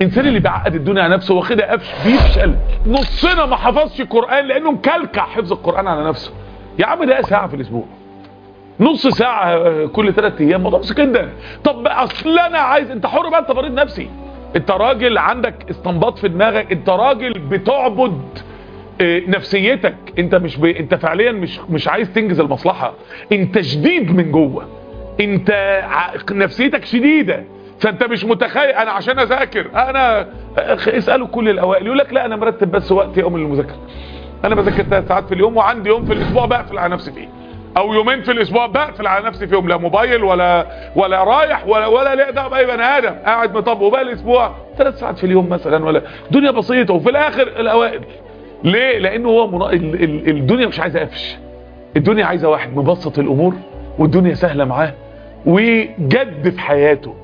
الانسان اللي بيعقد الدنيا على نفسه واخدها قفش بيفشل نصنا ما حفظش قران لانه مكلكع حفظ القران على نفسه يا عم ده ساعه في الاسبوع نص ساعة كل ثلاث ايام موضوع بسيط جدا طب اصل انا عايز انت حر بقى انت مريض نفسي انت راجل عندك استنباط في دماغك انت راجل بتعبد اه، نفسيتك انت مش ب... انت فعليا مش مش عايز تنجز المصلحة انت شديد من جوه انت ع... نفسيتك شديدة فانت مش متخيل انا عشان اذاكر انا اخ- اسالوا كل الاوائل يقول لك لا انا مرتب بس وقت يوم للمذاكره انا بذاكر ثلاث ساعات في اليوم وعندي يوم في الاسبوع بقفل على نفسي فيه او يومين في الاسبوع بقفل على نفسي فيهم لا موبايل ولا ولا رايح ولا ولا ليه دعوه باي بني ادم قاعد مطبق وبقى الاسبوع ثلاث ساعات في اليوم مثلا ولا دنيا بسيطه وفي الاخر الاوائل ليه لانه هو منا... ال... ال... الدنيا مش عايزه قفش الدنيا عايزه واحد مبسط الامور والدنيا سهله معاه وجد في حياته